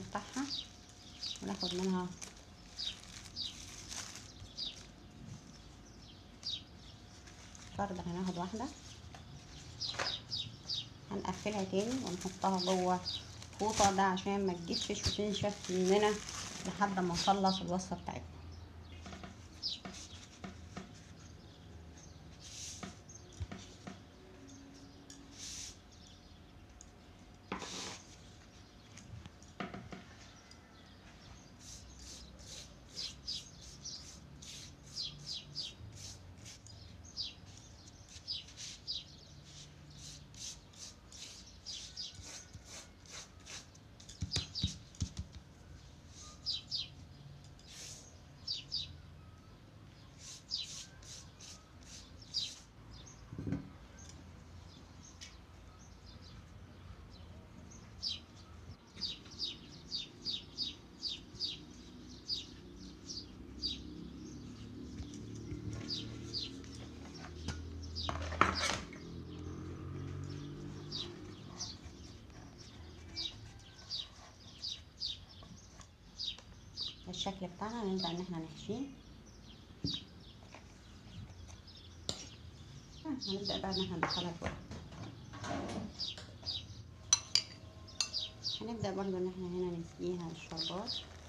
نفتحها وناخد منها فردة هناخد واحدة هنقفلها تاني ونحطها جوه فوطة ده عشان ما تجفش وتنشف مننا لحد ما نخلص الوصفة بتاعتنا الشكل بتاعنا هنبدأ ان احنا نحشيه هنبدأ بقى ان احنا ندخلها الفرن هنبدأ برضو ان احنا هنا نسقيها الشربات